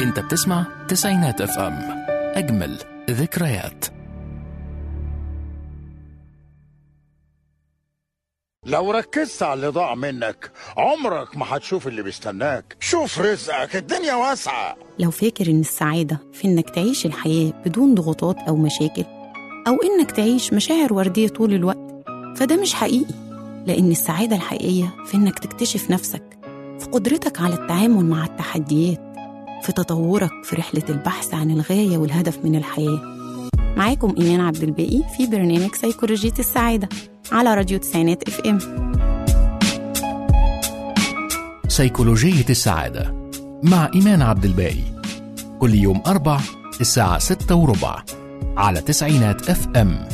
انت بتسمع تسعينات اف ام اجمل ذكريات لو ركزت على اللي ضاع منك عمرك ما هتشوف اللي بيستناك شوف رزقك الدنيا واسعة لو فاكر إن السعادة في إنك تعيش الحياة بدون ضغوطات أو مشاكل أو إنك تعيش مشاعر وردية طول الوقت فده مش حقيقي لأن السعادة الحقيقية في إنك تكتشف نفسك في قدرتك على التعامل مع التحديات في تطورك في رحلة البحث عن الغاية والهدف من الحياة معاكم إيمان عبد الباقي في برنامج سيكولوجية السعادة على راديو تسعينات اف ام سيكولوجية السعادة مع إيمان عبد الباقي كل يوم أربع الساعة ستة وربع على تسعينات اف ام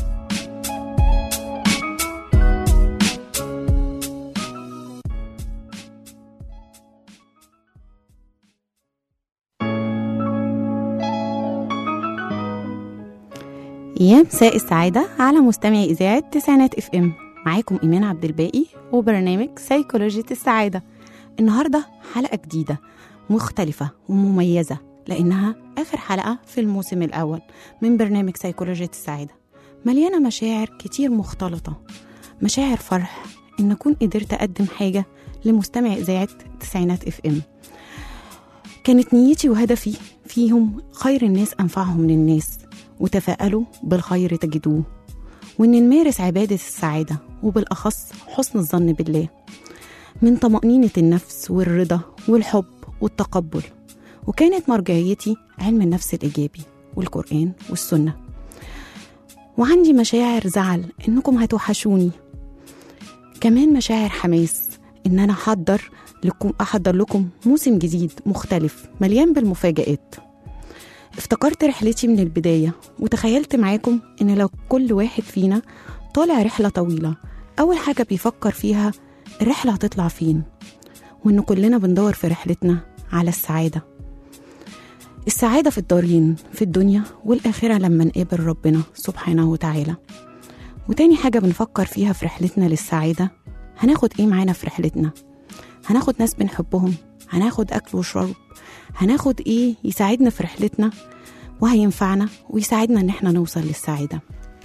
يا مساء السعادة على مستمعي إذاعة تسعينات اف ام معاكم إيمان عبد الباقي وبرنامج سيكولوجية السعادة النهاردة حلقة جديدة مختلفة ومميزة لأنها آخر حلقة في الموسم الأول من برنامج سيكولوجية السعادة مليانة مشاعر كتير مختلطة مشاعر فرح إن أكون قدرت أقدم حاجة لمستمع إذاعة تسعينات اف ام كانت نيتي وهدفي فيهم خير الناس أنفعهم للناس وتفاءلوا بالخير تجدوه وإن نمارس عبادة السعادة وبالأخص حسن الظن بالله من طمأنينة النفس والرضا والحب والتقبل وكانت مرجعيتي علم النفس الإيجابي والقرآن والسنة وعندي مشاعر زعل إنكم هتوحشوني كمان مشاعر حماس إن أنا أحضر لكم أحضر لكم موسم جديد مختلف مليان بالمفاجآت افتكرت رحلتي من البداية وتخيلت معاكم إن لو كل واحد فينا طالع رحلة طويلة أول حاجة بيفكر فيها الرحلة هتطلع فين وإن كلنا بندور في رحلتنا على السعادة السعادة في الدارين في الدنيا والآخرة لما نقابل ربنا سبحانه وتعالى وتاني حاجة بنفكر فيها في رحلتنا للسعادة هناخد إيه معانا في رحلتنا هناخد ناس بنحبهم هناخد أكل وشرب هناخد إيه يساعدنا في رحلتنا وهينفعنا ويساعدنا إن احنا نوصل للسعادة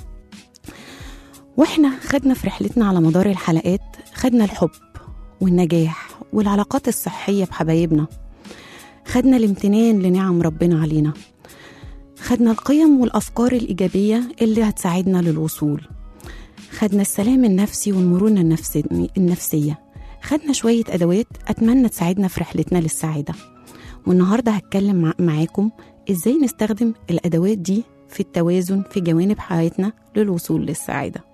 واحنا خدنا في رحلتنا على مدار الحلقات خدنا الحب والنجاح والعلاقات الصحية بحبايبنا خدنا الامتنان لنعم ربنا علينا خدنا القيم والأفكار الإيجابية اللي هتساعدنا للوصول خدنا السلام النفسي والمرونة النفسي النفسية خدنا شوية أدوات أتمنى تساعدنا في رحلتنا للسعادة والنهاردة هتكلم مع- معاكم إزاي نستخدم الأدوات دي في التوازن في جوانب حياتنا للوصول للسعادة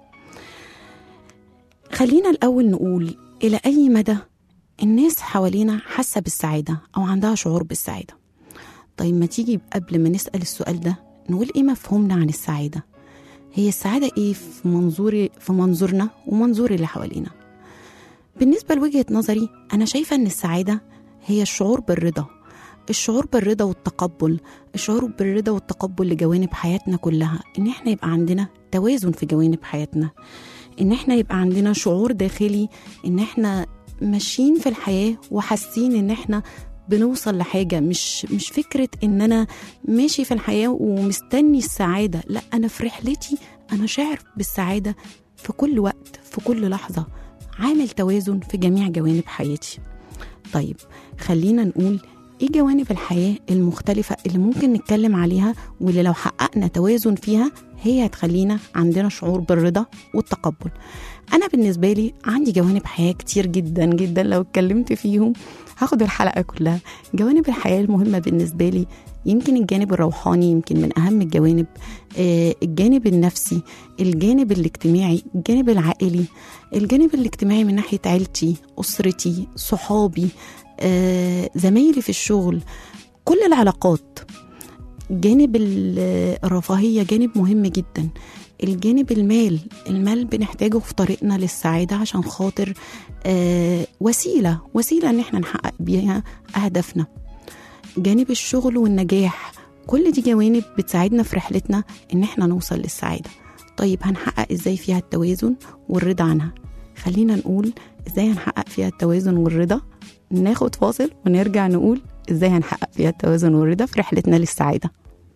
خلينا الأول نقول إلى أي مدى الناس حوالينا حاسة بالسعادة أو عندها شعور بالسعادة طيب ما تيجي قبل ما نسأل السؤال ده نقول إيه مفهومنا عن السعادة هي السعادة إيه في منظوري في منظورنا ومنظور اللي حوالينا بالنسبة لوجهة نظري أنا شايفة إن السعادة هي الشعور بالرضا الشعور بالرضا والتقبل الشعور بالرضا والتقبل لجوانب حياتنا كلها إن إحنا يبقى عندنا توازن في جوانب حياتنا إن إحنا يبقى عندنا شعور داخلي إن إحنا ماشيين في الحياة وحاسين إن إحنا بنوصل لحاجة مش مش فكرة إن أنا ماشي في الحياة ومستني السعادة لا أنا في رحلتي أنا شاعر بالسعادة في كل وقت في كل لحظة عامل توازن في جميع جوانب حياتي طيب خلينا نقول ايه جوانب الحياة المختلفة اللي ممكن نتكلم عليها واللي لو حققنا توازن فيها هي هتخلينا عندنا شعور بالرضا والتقبل انا بالنسبة لي عندي جوانب حياة كتير جدا جدا لو اتكلمت فيهم هاخد الحلقة كلها جوانب الحياة المهمة بالنسبة لي يمكن الجانب الروحاني يمكن من أهم الجوانب آه، الجانب النفسي الجانب الاجتماعي الجانب العائلي الجانب الاجتماعي من ناحية عيلتي أسرتي صحابي آه، زمايلي في الشغل كل العلاقات جانب ال- الرفاهية جانب مهم جدا الجانب المال المال بنحتاجه في طريقنا للسعادة عشان خاطر آه وسيلة وسيلة ان احنا نحقق بيها أهدافنا جانب الشغل والنجاح كل دي جوانب بتساعدنا في رحلتنا ان احنا نوصل للسعادة طيب هنحقق ازاي فيها التوازن والرضا عنها خلينا نقول ازاي هنحقق فيها التوازن والرضا ناخد فاصل ونرجع نقول ازاي هنحقق فيها التوازن والرضا في رحلتنا للسعاده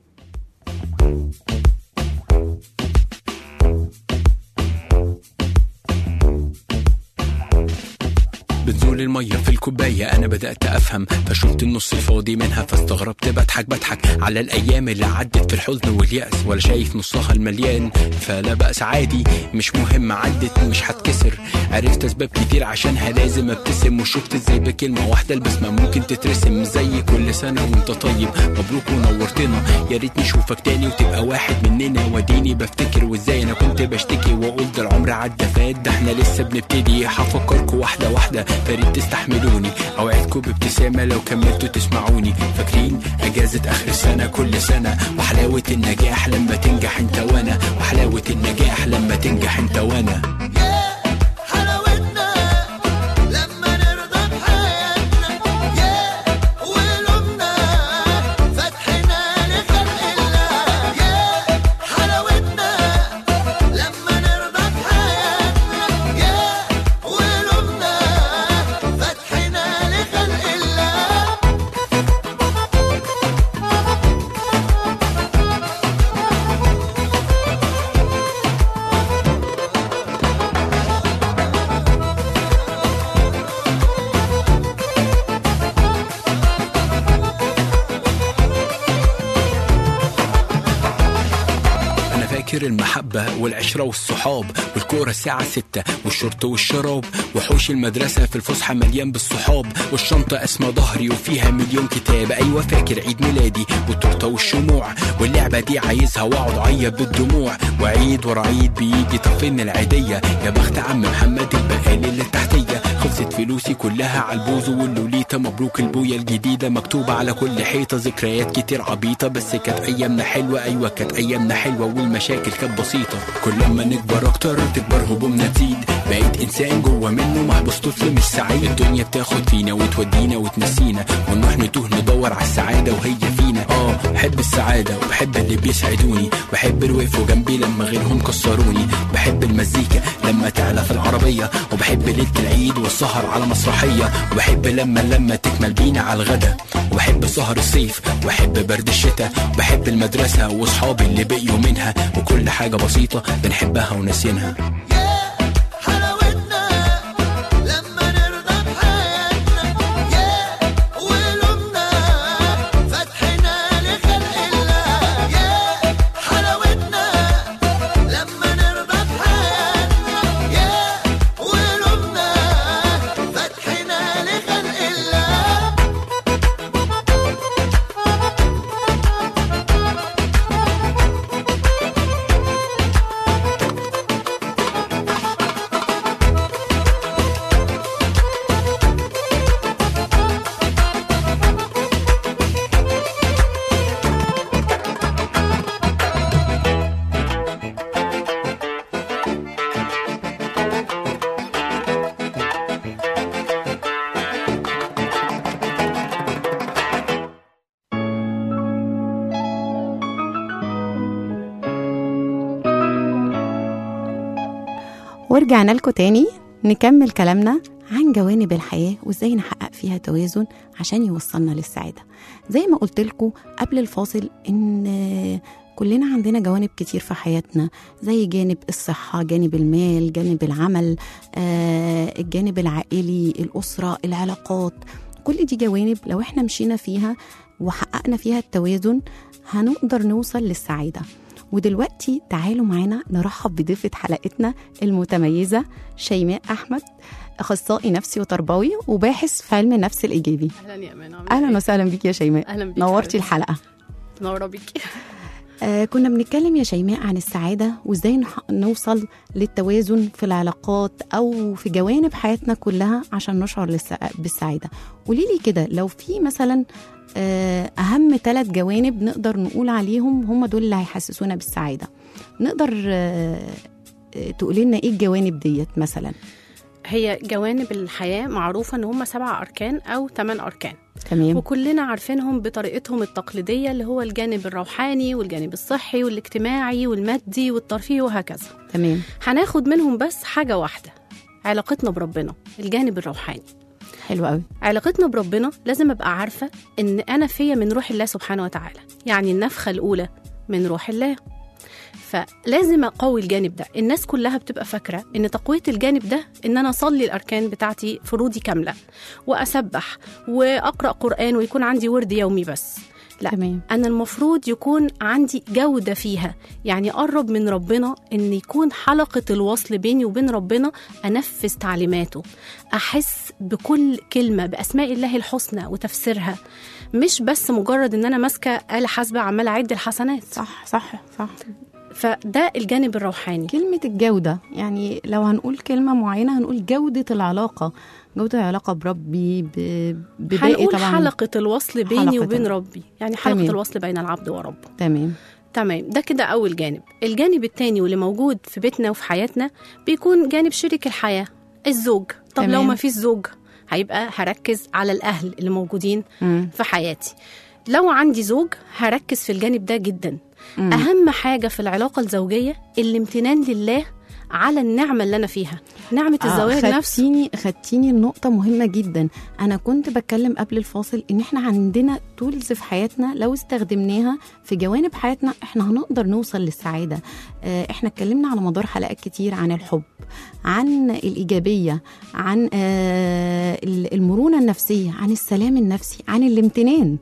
بتزول المية في الكوباية أنا بدأت أفهم فشفت النص الفاضي منها فاستغربت بضحك بضحك على الأيام اللي عدت في الحزن واليأس ولا شايف نصها المليان فلا بأس عادي مش مهم عدت مش هتكسر عرفت أسباب كتير عشانها لازم أبتسم وشفت إزاي بكلمة واحدة البسمة ممكن تترسم زي كل سنة وأنت طيب مبروك ونورتنا يا ريت نشوفك تاني وتبقى واحد مننا وديني بفتكر وإزاي أنا كنت بشتكي وأقول ده العمر عدى فات ده احنا لسه بنبتدي هفكركوا واحدة واحدة فريد تستحملوني اوعدكم بابتسامة لو كملتوا تسمعوني فاكرين اجازة اخر السنة كل سنة وحلاوة النجاح لما تنجح انت وانا وحلاوة النجاح لما تنجح انت وانا حلاوتنا لما نرضى بحياتنا يا ولومنا فتحنا لخلق الله يا حلاوتنا لما نرضى بحياتنا يا ولومنا فتحنا لخلق الله انا فاكر المحبة والعشرة والصحاب والكورة الساعة ستة والشرط والشراب وحوش المدرسة في الفسحة مليان بالصحاب والشنطة اسمى ظهري وفيها مليون كتاب ايوه فاكر عيد ميلادي والتورتة والشموع واللعبة دي عايزها واقعد اعيط بالدموع وعيد ورا عيد بيجي طفين العيدية يا بخت عم محمد البقالي اللي تحتية خلصت فلوسي كلها على البوز واللوليتا مبروك البوية الجديدة مكتوبة على كل حيطة ذكريات كتير عبيطة بس كانت أيامنا حلوة أيوة كانت أيامنا حلوة والمشاكل كانت بسيطة كل ما نكبر أكتر تكبر همومنا تزيد بقيت إنسان جوه منه محبوس طفل مش سعيد الدنيا بتاخد فينا وتودينا وتنسينا ونروح نتوه ندور على السعادة وهي فينا اه بحب السعادة وبحب اللي بيسعدوني بحب اللي وقفوا جنبي لما غيرهم كسروني بحب المزيكا لما تعلى في العربية وبحب ليلة العيد والسهر على مسرحية وبحب لما لما تكمل بينا على الغدا وبحب سهر الصيف وبحب برد الشتاء بحب المدرسة وصحابي اللي بقيوا منها وكل حاجة بسيطة بنحبها وناسينها حلاوتنا لما نرضى بحياتنا يا ولومنا فتحنا لخلق الله يا حلاوتنا لما نرضى بحياتنا يا ولومنا فتحنا لخلق الله ورجعنا لكم تاني نكمل كلامنا عن جوانب الحياة وازاي نحقق فيها توازن عشان يوصلنا للسعادة زي ما قلت لكم قبل الفاصل ان كلنا عندنا جوانب كتير في حياتنا زي جانب الصحة جانب المال جانب العمل آه، الجانب العائلي الأسرة العلاقات كل دي جوانب لو احنا مشينا فيها وحققنا فيها التوازن هنقدر نوصل للسعادة ودلوقتي تعالوا معانا نرحب بضيفة حلقتنا المتميزة شيماء أحمد أخصائي نفسي وتربوي وباحث في علم النفس الإيجابي اهلا يا امان عاملة أهلا إيه؟ وسهلا بيك يا شيماء اهلا بيك نورتي حبيبتي. الحلقة منوره بيكي آه كنا بنتكلم يا شيماء عن السعادة وازاي نح- نوصل للتوازن في العلاقات أو في جوانب حياتنا كلها عشان نشعر للسع- بالسعادة قولي لي كده لو في مثلا آه أهم ثلاث جوانب نقدر نقول عليهم هم دول اللي هيحسسونا بالسعادة نقدر آه آه، تقولي لنا ايه الجوانب ديت مثلا هي جوانب الحياه معروفه ان هم سبع اركان او ثمان اركان تمام وكلنا عارفينهم بطريقتهم التقليديه اللي هو الجانب الروحاني والجانب الصحي والاجتماعي والمادي والترفيهي وهكذا تمام هناخد منهم بس حاجه واحده علاقتنا بربنا الجانب الروحاني حلو قوي علاقتنا بربنا لازم ابقى عارفه ان انا فيا من روح الله سبحانه وتعالى يعني النفخه الاولى من روح الله فلازم اقوي الجانب ده الناس كلها بتبقى فاكره ان تقويه الجانب ده ان انا اصلي الاركان بتاعتي فروضي كامله واسبح واقرا قران ويكون عندي ورد يومي بس لا تمام انا المفروض يكون عندي جوده فيها يعني اقرب من ربنا ان يكون حلقه الوصل بيني وبين ربنا انفذ تعليماته احس بكل كلمه باسماء الله الحسنى وتفسيرها مش بس مجرد ان انا ماسكه آلة حاسبه عماله اعد الحسنات صح صح صح فده الجانب الروحاني كلمة الجودة يعني لو هنقول كلمة معينة هنقول جودة العلاقة جودة العلاقة بربي ب- بباقي هنقول طبعا حلقه الوصل بيني حلقة وبين ال- ربي يعني حلقه تمام. الوصل بين العبد وربه تمام تمام ده كده أول جانب الجانب التاني واللي موجود في بيتنا وفي حياتنا بيكون جانب شريك الحياة الزوج طب لو تمام. ما فيش زوج هيبقى هركز على الأهل اللي موجودين مم. في حياتي لو عندي زوج هركز في الجانب ده جدا مم. أهم حاجة في العلاقة الزوجية الامتنان لله على النعمة اللي أنا فيها نعمة الزواج آه نفسه خدتيني خدتيني النقطة مهمة جدا أنا كنت بتكلم قبل الفاصل إن إحنا عندنا تولز في حياتنا لو استخدمناها في جوانب حياتنا إحنا هنقدر نوصل للسعادة آه إحنا اتكلمنا على مدار حلقات كتير عن الحب عن الإيجابية عن آه المرونة النفسية عن السلام النفسي عن الامتنان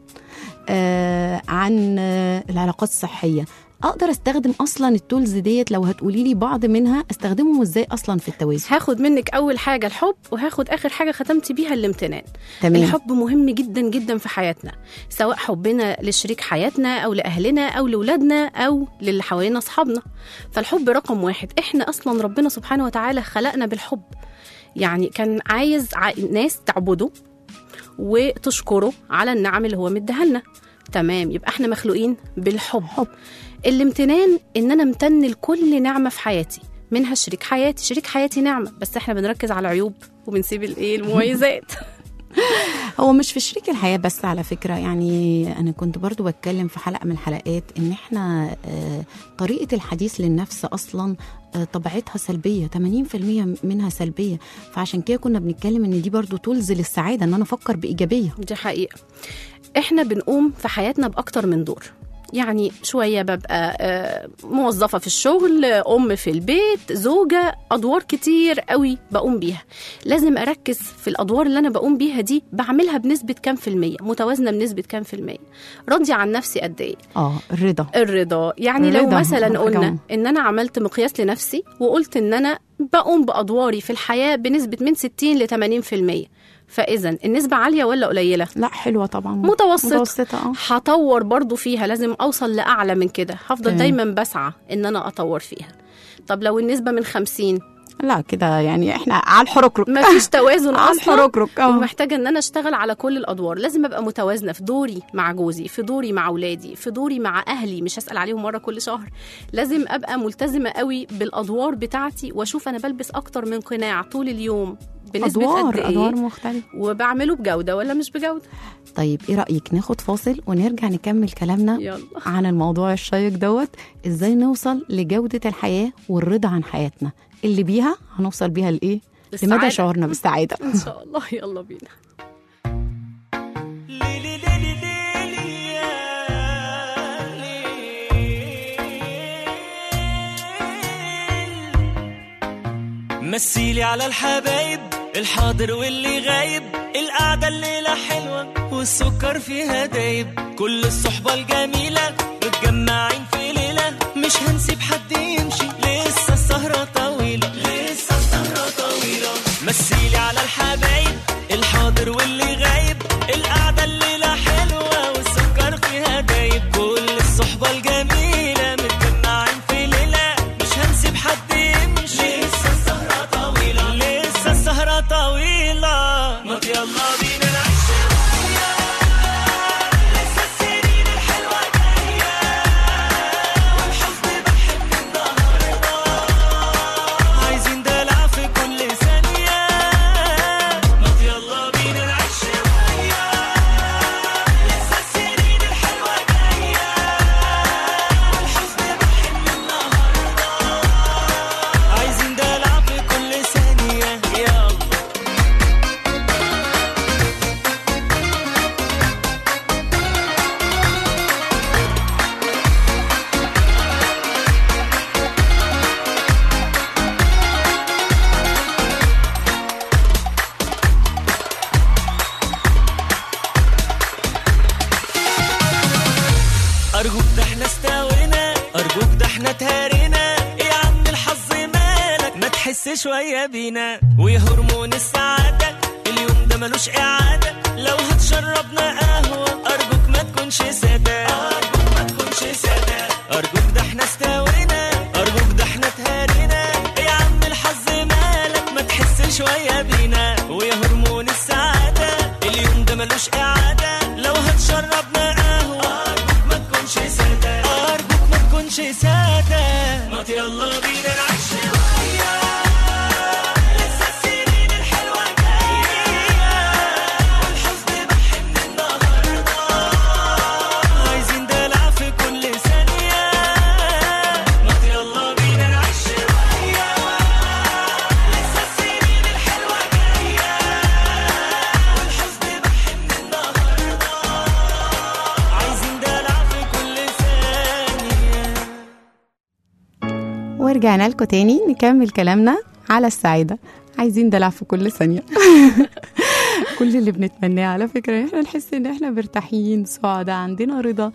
آه عن آه العلاقات الصحية اقدر استخدم اصلا التولز ديت لو هتقولي لي بعض منها استخدمهم ازاي اصلا في التوازن هاخد منك أول حاجة الحب وهاخد آخر حاجة ختمت بيها الامتنان تمام الحب مهم جدا جدا في حياتنا سواء حبنا لشريك حياتنا او لاهلنا او لاولادنا او للي حوالينا اصحابنا فالحب رقم واحد احنا اصلا ربنا سبحانه وتعالى خلقنا بالحب يعني كان عايز ع- ناس تعبده وتشكره على النعم اللي هو مديها لنا تمام يبقى احنا مخلوقين بالحب حب. الامتنان ان انا امتن لكل نعمه في حياتي منها شريك حياتي شريك حياتي نعمه بس احنا بنركز على العيوب وبنسيب الايه المميزات هو مش في شريك الحياة بس على فكرة يعني أنا كنت برضو بتكلم في حلقة من الحلقات إن إحنا آه، طريقة الحديث للنفس أصلا آه، طبيعتها سلبية 80% منها سلبية فعشان كده كنا بنتكلم إن دي برضو تولز للسعادة إن أنا أفكر بإيجابية دي حقيقة احنا بنقوم في حياتنا بأكتر من دور يعني شوية ببقى آه، موظفة في الشغل أم في البيت زوجة أدوار كتير قوي بقوم بيها لازم أركز في الأدوار اللي أنا بقوم بيها دي بعملها بنسبة كام في المية متوازنة بنسبة كام في المية راضية عن نفسي قد إيه آه الرضا الرضا يعني لو الرضا مثلا حاجة قلنا مهمة. ان انا عملت مقياس لنفسي وقلت ان انا بقوم بادواري في الحياه بنسبه من 60 ل 80% فاذا النسبه عاليه ولا قليله لا حلوة طبعا متوسط. متوسطة اه هطور برضو فيها لازم اوصل لاعلى من كده هفضل تمام. دايما بسعى ان انا اطور فيها طب لو النسبه من 50 لا كده يعني إحنا على الحركرك ما فيش توازن على اصلا الحركرك اه ومحتاجه ان انا اشتغل على كل الادوار لازم ابقى متوازنه في دوري مع جوزي في دوري مع اولادي في دوري مع اهلي مش هسال عليهم مره كل شهر لازم ابقى ملتزمه قوي بالادوار بتاعتي واشوف انا بلبس اكتر من قناع طول اليوم بنسبه قد أدوار ايه أدوار مختلفة وبعمله بجوده ولا مش بجوده طيب إيه رأيك ناخد فاصل ونرجع نكمل كلامنا يلا عن الموضوع الشيق دوت ازاي نوصل لجودة الحياة والرضا عن حياتنا اللي بيها هنوصل بيها لإيه؟ بالسعادة. لمدى شعورنا بالسعادة ان شاء الله يلا بينا ليلي ليلي ليلي يا ليل. مثيلي على الحبايب الحاضر واللي غايب القعدة الليلة حلوة والسكر فيها دايب كل الصحبة الجميلة متجمعين في ليلة مش هنسيب حد يمشي لسه السهرة طويلة لسه السهرة طويلة مثيلي على الحبايب الحاضر واللي غايب القعدة الليلة حلوة والسكر فيها دايب كل الصحبة الجميلة متجمعين في ليلة مش هنسيب حد يمشي لسه السهرة طويلة لسه السهرة طويلة ما يلا بينا نعيش الدنيا. لسه السنين الحلوة جاية والحزن بحب النهاردة عايزين دلع في كل ثانية ما يلا بينا نعيش احنا تهارينا يا عم الحظ مالك ما تحس شوية بينا ويا هرمون السعادة اليوم ده ملوش إعادة لو هتشربنا قهوة أرجوك ما تكونش سادة أرجوك ما تكونش سادة أرجوك ده احنا استوينا أرجوك ده احنا تهارينا يا عم الحظ مالك ما تحس شوية بينا ويا هرمون السعادة اليوم ده ملوش إعادة لو هتشربنا قهوة أرجوك ما تكونش سادة أرجوك ما تكونش سادة ما يلا بينا نعيش شوية لسه السنين الحلوة جاية والحزن بحن النهاردة عايزين دلع في كل ثانية ما يلا بينا نعيش شوية لسه السنين الحلوة جاية والحزن بحن النهاردة عايزين دلع في كل ثانية ورجعنا لكم تاني نكمل كلامنا على السعادة عايزين دلع في كل ثانية كل اللي بنتمناه على فكرة إن احنا نحس ان احنا مرتاحين سعداء عندنا رضا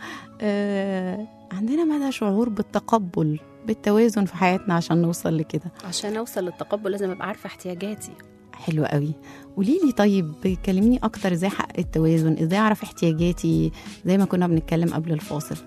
آه عندنا مدى شعور بالتقبل بالتوازن في حياتنا عشان نوصل لكده عشان اوصل للتقبل لازم ابقى عارفه احتياجاتي حلو قوي قولي لي طيب كلميني اكتر ازاي احقق التوازن ازاي اعرف احتياجاتي زي ما كنا بنتكلم قبل الفاصل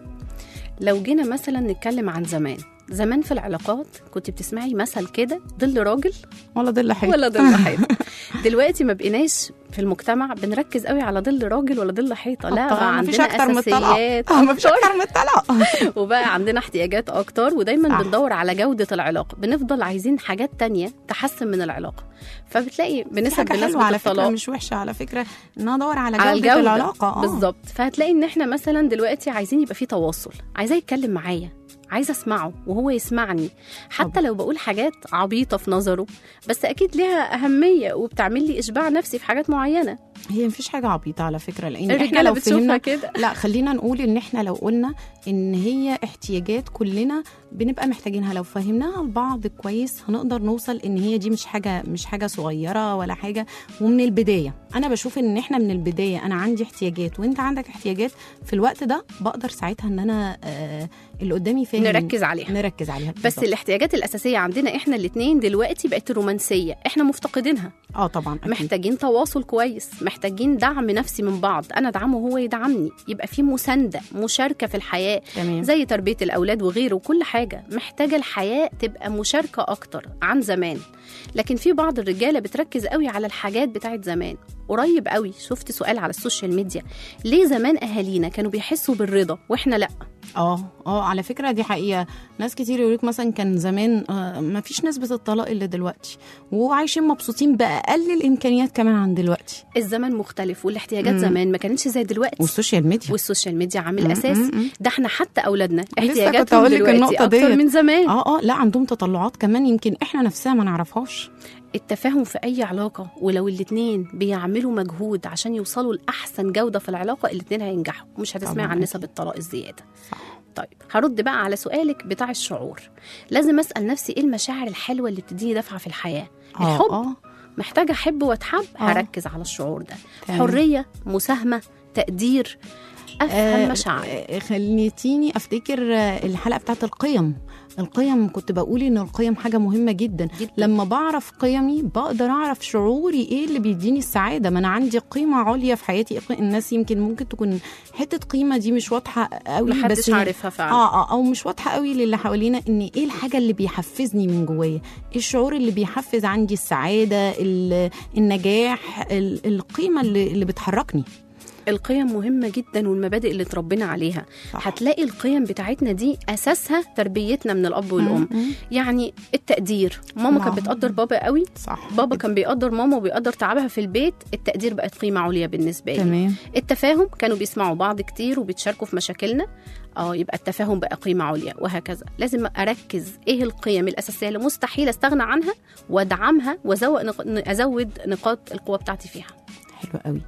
لو جينا مثلا نتكلم عن زمان زمان في العلاقات كنت بتسمعي مثل كده ظل راجل ولا ضل حلو ولا ظل حيطه دلوقتي ما بقيناش في المجتمع بنركز قوي على ظل راجل ولا ظل حيطه لا بقى مفيش عندنا اكتر من الطلاق اساسيات آه، مفيش اكتر من الطلاق وبقى عندنا احتياجات اكتر ودايما صح. بندور على جوده العلاقه بنفضل عايزين حاجات تانية تحسن من العلاقه فبتلاقي بنسب حاجه حلوه بنسبه على فكره الطلاق مش وحشه على فكره ان انا ادور على على جوده, الجودة العلاقه آه. بالظبط فهتلاقي ان احنا مثلا دلوقتي عايزين يبقى في تواصل عايزاه يتكلم معايا عايزه اسمعه وهو يسمعني حتى طبعا. لو بقول حاجات عبيطه في نظره بس اكيد ليها اهميه وبتعمل لي اشباع نفسي في حاجات معينه هي مفيش حاجه عبيطه على فكره لان احنا الرجاله لو بتشوفها فهمنا كده لا خلينا نقول ان احنا لو قلنا ان هي احتياجات كلنا بنبقى محتاجينها لو فهمناها لبعض كويس هنقدر نوصل ان هي دي مش حاجه مش حاجه صغيره ولا حاجه ومن البدايه انا بشوف ان احنا من البدايه انا عندي احتياجات وانت عندك احتياجات في الوقت ده بقدر ساعتها ان انا آه اللي قدامي فاهم نركز عليها نركز عليها بس بالظبط. الاحتياجات الاساسيه عندنا احنا الاثنين دلوقتي بقت الرومانسيه احنا مفتقدينها اه طبعا أكيد. محتاجين تواصل كويس محتاجين دعم نفسي من بعض انا ادعمه وهو يدعمني يبقى في مسانده مشاركه في الحياه تمام زي تربيه الاولاد وغيره وكل حاجه محتاجه الحياه تبقى مشاركه اكتر عن زمان لكن في بعض الرجاله بتركز قوي على الحاجات بتاعت زمان قريب قوي شفت سؤال على السوشيال ميديا ليه زمان اهالينا كانوا بيحسوا بالرضا واحنا لا اه اه على فكره دي حقيقه ناس كتير يقولك مثلا كان زمان آه ما فيش نسبه الطلاق اللي دلوقتي وعايشين مبسوطين باقل الامكانيات كمان عن دلوقتي الزمن مختلف والاحتياجات مم. زمان ما كانتش زي دلوقتي والسوشيال ميديا والسوشيال ميديا عامل مم، اساسي مم، مم. ده احنا حتى اولادنا كنت احتياجاتهم هقولك دلوقتي النقطة اكتر ديت. من زمان اه اه لا عندهم تطلعات كمان يمكن احنا نفسنا ما نعرفهاش التفاهم في اي علاقه ولو الاتنين بيعملوا مجهود عشان يوصلوا لاحسن جوده في العلاقه الاتنين هينجحوا ومش هتسمعي طبعاً عن أكيد. نسب الطلاق الزياده صح. طيب هرد بقى على سؤالك بتاع الشعور لازم اسال نفسي ايه المشاعر الحلوه اللي بتديني دفعه في الحياه آه، الحب اه محتاجه احب واتحب آه. هركز على الشعور ده تمام. حريه مساهمه تقدير افهم آه، مشاعري آه، خليتيني افتكر آه، الحلقه بتاعت القيم القيم كنت بقول ان القيم حاجه مهمه جدا جداً. لما بعرف قيمي بقدر اعرف شعوري ايه اللي بيديني السعاده ما انا عندي قيمه عليا في حياتي الناس يمكن ممكن تكون حته قيمه دي مش واضحه قوي محدش بس هي- عارفها فعلا اه اه او مش واضحه قوي للي حوالينا ان ايه الحاجه اللي بيحفزني من جوايا ايه الشعور اللي بيحفز عندي السعاده ال- النجاح ال- القيمه اللي, اللي بتحركني القيم مهمة جدا والمبادئ اللي اتربينا عليها صح. هتلاقي القيم بتاعتنا دي أساسها تربيتنا من الأب والأم مم. يعني التقدير ماما كانت نعم. بتقدر بابا قوي صح بابا كان بيقدر ماما وبيقدر تعبها في البيت التقدير بقت قيمة عليا بالنسبة لي تمام التفاهم كانوا بيسمعوا بعض كتير وبيتشاركوا في مشاكلنا اه يبقى التفاهم بقى قيمة عليا وهكذا لازم أركز إيه القيم الأساسية اللي مستحيل أستغنى عنها وأدعمها وأزود نق... أزود نقاط القوة بتاعتي فيها حلو حلو قوي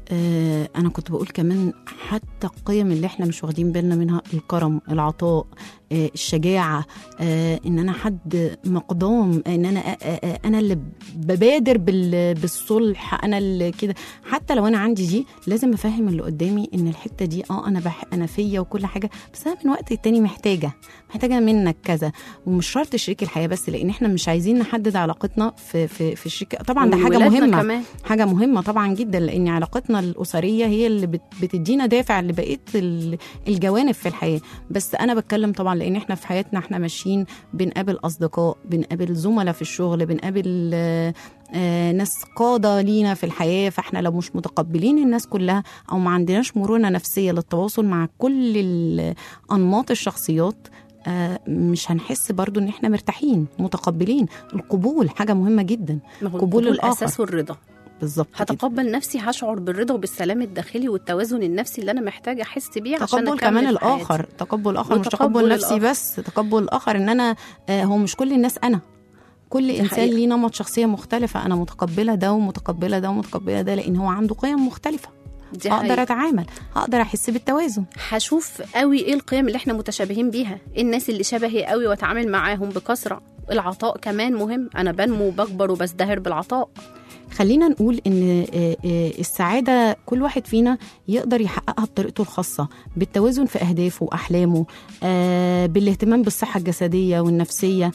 آه انا كنت بقول كمان حتى القيم اللي احنا مش واخدين بالنا منها الكرم العطاء آه الشجاعه آه ان انا حد مقدام ان انا آه آه انا اللي ببادر بال- بالصلح انا اللي كده حتى لو انا عندي دي لازم افهم اللي قدامي ان الحته دي اه انا بح انا فيا وكل حاجه بس انا من وقت التاني محتاجه محتاجه منك كذا ومش شرط شريك الحياه بس لان احنا مش عايزين نحدد علاقتنا في في في الشريك طبعا ده حاجه وولادنا مهمه كمان. حاجه مهمه طبعا جدا لان علاقتنا الاسريه هي اللي بت- بتدينا دافع لبقيه ال- الجوانب في الحياه بس انا بتكلم طبعا لان احنا في حياتنا احنا ماشيين بنقابل اصدقاء بنقابل زملاء في الشغل بنقابل آه، آه، ناس قاده لينا في الحياه فاحنا لو مش متقبلين الناس كلها او ما عندناش مرونه نفسيه للتواصل مع كل ال- انماط الشخصيات آه، مش هنحس برضو ان احنا مرتاحين متقبلين القبول حاجه مهمه جدا ما هو قبول القبول الآخر. الاساس والرضا بالظبط كده. هتقبل نفسي هشعر بالرضا وبالسلام الداخلي والتوازن النفسي اللي انا محتاجه احس بيه عشان تقبل أكمل كمان في حياتي. الاخر تقبل الاخر مش وتقبل تقبل نفسي الآخر. بس تقبل الاخر ان انا آه، هو مش كل الناس انا كل انسان حقيقة. ليه نمط شخصيه مختلفه انا متقبله ده ومتقبله ده ومتقبله ده لان هو عنده قيم مختلفه دي هقدر حقيقة. اتعامل هقدر احس بالتوازن هشوف قوي ايه القيم اللي احنا متشابهين بيها إيه الناس اللي شبهي قوي واتعامل معاهم بكثره العطاء كمان مهم انا بنمو وبكبر وبزدهر بالعطاء خلينا نقول ان آه، آه، السعاده كل واحد فينا يقدر يحققها بطريقته الخاصه بالتوازن في اهدافه واحلامه آه، بالاهتمام بالصحه الجسديه والنفسيه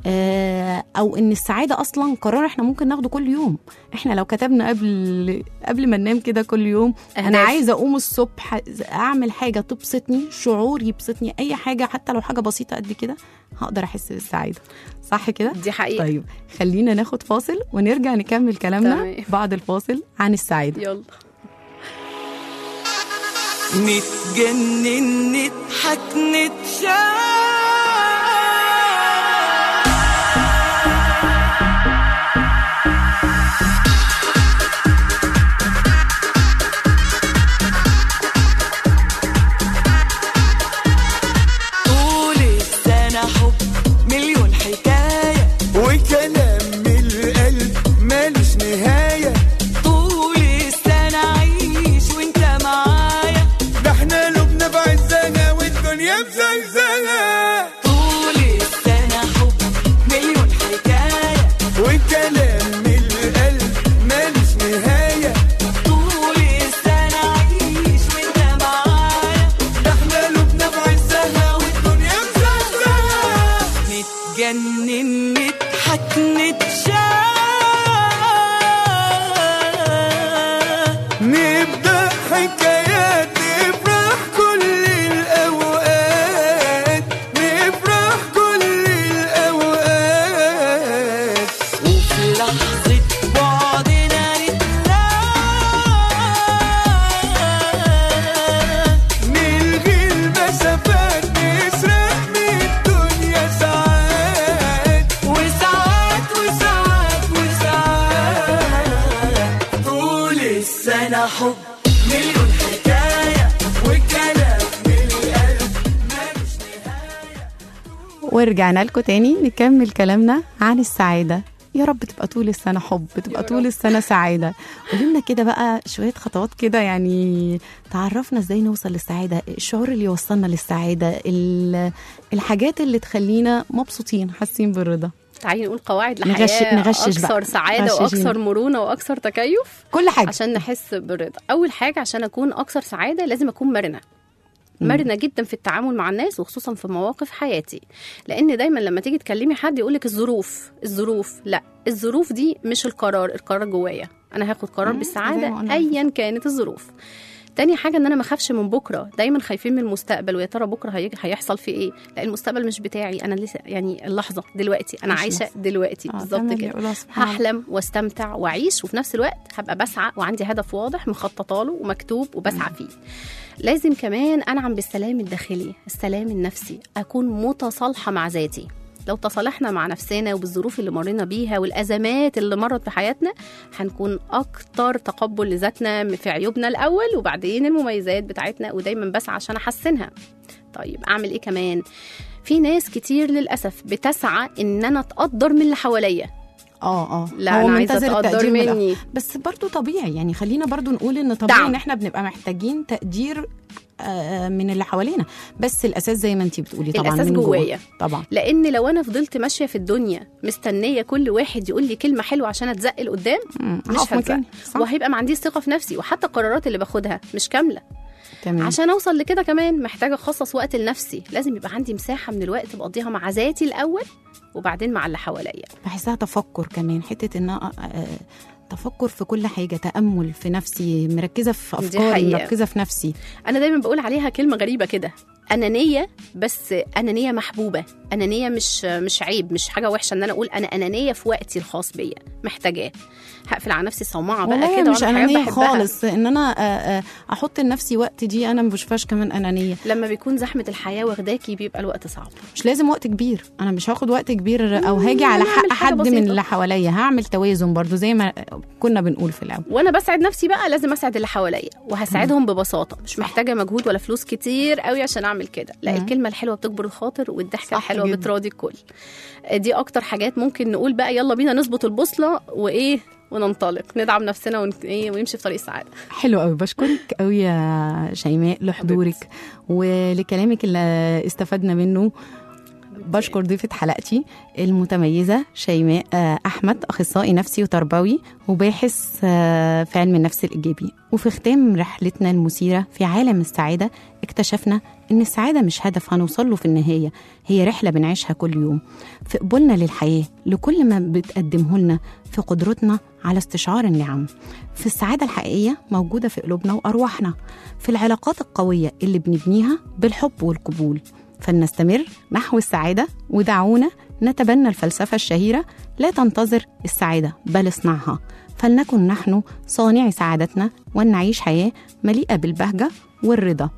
آه، او ان السعاده اصلا قرار احنا ممكن ناخده كل يوم احنا لو كتبنا قبل قبل ما ننام كده كل يوم انا أهداف. عايزه اقوم الصبح اعمل حاجه تبسطني شعور يبسطني اي حاجه حتى لو حاجه بسيطه قد كده هقدر احس بالسعاده صح كده دي حقيقه طيب خلينا ناخد فاصل ونرجع نكمل كلامنا تمام. بعد الفاصل عن السعادة يلا نتجنن نضحك نتشاف طول السنة حب مليون حكاية وكلام من القلب مالوش نهاية طول السنة عيش وانت معايا ده احنا لبنا بعزنا والدنيا بزلزلة طول السنة حب مليون حكاية وكلام من القلب مالوش نهاية طول السنة عيش وانت معايا ده احنا لبنا بعزنا والدنيا بزلزلة نتجنن نضحك نتشاف نبدأ حكايات نفرح كل الأوقات نفرح كل الأوقات وفي لحظة بعدنا نتلاقى نلغي المسافات نسرح من الدنيا ساعات وساعات وساعات وساعات طول السنة حب مليون حكاية وكلام من القلب مالوش نهاية ورجعنا لكم تاني نكمل كلامنا عن السعادة يا رب تبقى طول السنة حب تبقى طول السنة سعادة قولوا لنا كده بقى شوية خطوات كده يعني تعرفنا ازاي نوصل للسعادة الشعور اللي يوصلنا للسعادة ال- الحاجات اللي تخلينا مبسوطين حاسين بالرضا تعالي نقول قواعد نغش- لحياه نغشش بقى. اكثر سعاده غششينا. واكثر مرونه واكثر تكيف كل حاجة عشان نحس بالرضا اول حاجه عشان اكون اكثر سعاده لازم اكون مرنه مرنه جدا في التعامل مع الناس وخصوصا في مواقف حياتي لان دايما لما تيجي تكلمي حد يقولك الظروف الظروف لا الظروف دي مش القرار القرار جوايا انا هاخد قرار مم، زي ما بالسعاده قلنا. ايا كانت الظروف تاني حاجة ان انا ما اخافش من بكرة دايما خايفين من المستقبل ويا ترى بكرة هيجي هيحصل في ايه لا المستقبل مش بتاعي انا لسه يعني اللحظة دلوقتي انا مش عايشة لحظة. دلوقتي آه، بالظبط تمام، كده يقولها سبحان الله. هحلم واستمتع واعيش وفي نفس الوقت هبقى بسعى وعندي هدف واضح مخططه له ومكتوب وبسعى فيه لازم كمان انعم بالسلام الداخلي السلام النفسي اكون متصالحه مع ذاتي لو تصالحنا مع نفسنا وبالظروف اللي مرينا بيها والازمات اللي مرت بحياتنا هنكون اكتر تقبل لذاتنا في عيوبنا الاول وبعدين المميزات بتاعتنا ودايما بسعى عشان احسنها طيب اعمل ايه كمان في ناس كتير للاسف بتسعى ان انا اتقدر من اللي حواليا اه اه لا هو انا عايزه منتظر تقدر التقدير من الآخر. مني بس برضو طبيعي يعني خلينا برضو نقول ان طبيعي دعم. ان احنا بنبقى محتاجين تقدير آه، من اللي حوالينا بس الاساس زي ما انتي بتقولي طبعا الأساس من جوه. جوايا. طبعا لان لو انا فضلت ماشيه في الدنيا مستنيه كل واحد يقول لي كلمه حلوه عشان اتزق لقدام مم، مش هقف هتزق مكاني صح وهيبقى ما عنديش ثقه في نفسي وحتى القرارات اللي باخدها مش كامله تمام عشان اوصل لكده كمان محتاجه اخصص وقت لنفسي لازم يبقى عندي مساحه من الوقت بقضيها مع ذاتي الاول وبعدين مع اللي حواليا بحسها تفكر كمان حته ان آه، آه، تفكر في كل حاجه تامل في نفسي مركزه في دي افكاري حقيقة. مركزه في نفسي انا دايما بقول عليها كلمه غريبه كده انانيه بس انانيه محبوبه انانيه مش مش عيب مش حاجه وحشه ان انا اقول انا انانيه في وقتي الخاص بيا محتاجاه هقفل على نفسي صومعه بقى والله كده مش وأعمل حاجات انانيه بحبها. خالص ان انا آه، آه، احط لنفسي وقت دي انا ما بشوفهاش كمان انانيه لما بيكون زحمه الحياه واخداكي بيبقى الوقت صعب مش لازم وقت كبير انا مش هاخد وقت كبير او هاجي على أنا حق هعمل حاجة حد من بسيطة. اللي حواليا هعمل توازن برضو زي ما كنا بنقول في الاول وانا بسعد نفسي بقى لازم اسعد اللي حواليا وهساعدهم ببساطه مش محتاجه مجهود ولا فلوس كتير قوي عشان اعمل كده لا مم. الكلمه الحلوه بتكبر الخاطر والضحكه صح الحلوه جدا. بتراضي الكل دي اكتر حاجات ممكن نقول بقى يلا بينا نظبط البوصله وايه وننطلق ندعم نفسنا ون... إيه ونمشي في طريق السعاده حلو قوي بشكرك قوي يا شيماء لحضورك ولكلامك اللي استفدنا منه بشكر ضيفة حلقتي المتميزة شيماء آه، أحمد أخصائي نفسي وتربوي وباحث آه، في علم النفس الإيجابي وفي ختام رحلتنا المثيرة في عالم السعادة اكتشفنا إن السعادة مش هدف هنوصل له في النهاية هي رحلة بنعيشها كل يوم في قبولنا للحياة لكل ما بتقدمه لنا في قدرتنا على استشعار النعم في السعادة الحقيقية موجودة في قلوبنا وأرواحنا في العلاقات القوية اللي بنبنيها بالحب والقبول فلنستمر نحو السعادة ودعونا نتبنى الفلسفة الشهيرة لا تنتظر السعادة بل اصنعها فلنكن نحن صانعي سعادتنا ونعيش حياة مليئة بالبهجة والرضا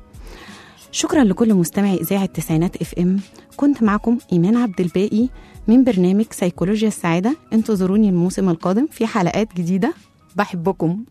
شكرا لكل مستمعي إذاعة تسعينات اف ام كنت معكم إيمان عبد الباقي من برنامج سيكولوجيا السعادة انتظروني الموسم القادم في حلقات جديدة بحبكم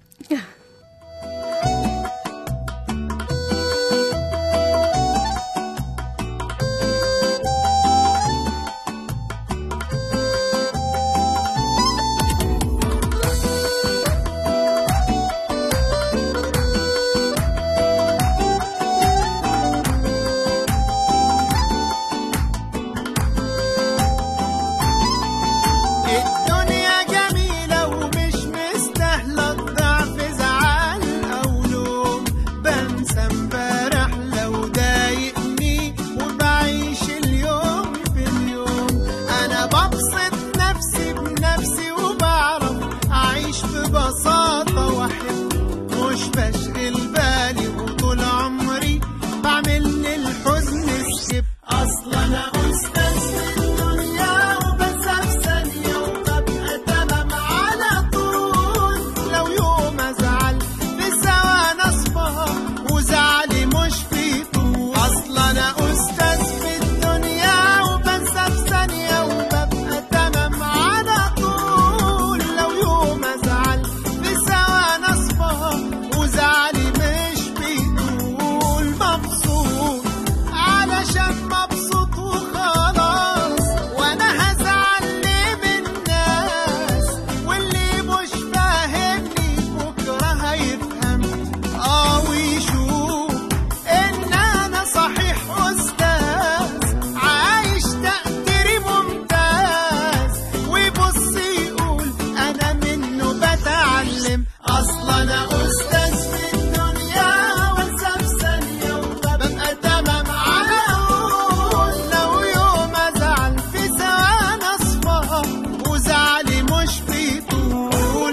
الدنيا جميلة ومش مستاهلة الضعف زعل أو لوم بنسى امبارح لو ضايقني وبعيش اليوم في اليوم أنا ببسط نفسي بنفسي وبعرف أعيش ببساطة وأحب مش بشغل بالي وطول عمري بعمل للحزن سكيب أصلا أنا أستاذ في الدنيا وبنسى في ثانية وببقى تمام على طول لو يوم أزعل في ثواني أصفى وزعلي مش في طول أصلا أنا أستاذ في الدنيا وبنسى في ثانية وببقى تمام على طول لو يوم أزعل في ثواني أصفى وزعلي مش بيطول مبسوط علشان مبسوط وخلاص وانا هزعل ليه من الناس واللي مش فاهمني بكره هيفهم اه ويشوف ان انا صحيح استاذ عايش تقديري ممتاز ويبص يقول انا منه بتعلم اصلا انا استاذ في الدنيا وانسى في ثانيه وببقى تمام على طول لو يوم ازعل في ثواني اصفى وزعلي مش بيطول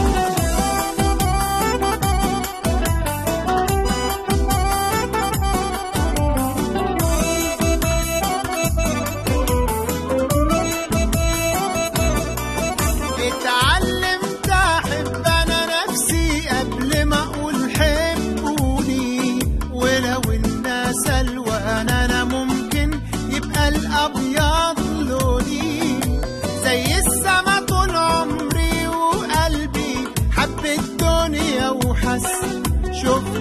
اتعلمت احب انا نفسي قبل ما اقول حبوني ولو الناس الوان انا ممكن يبقى الابيض لوني زي السما طول عمري وقلبي حب الدنيا وحس شوف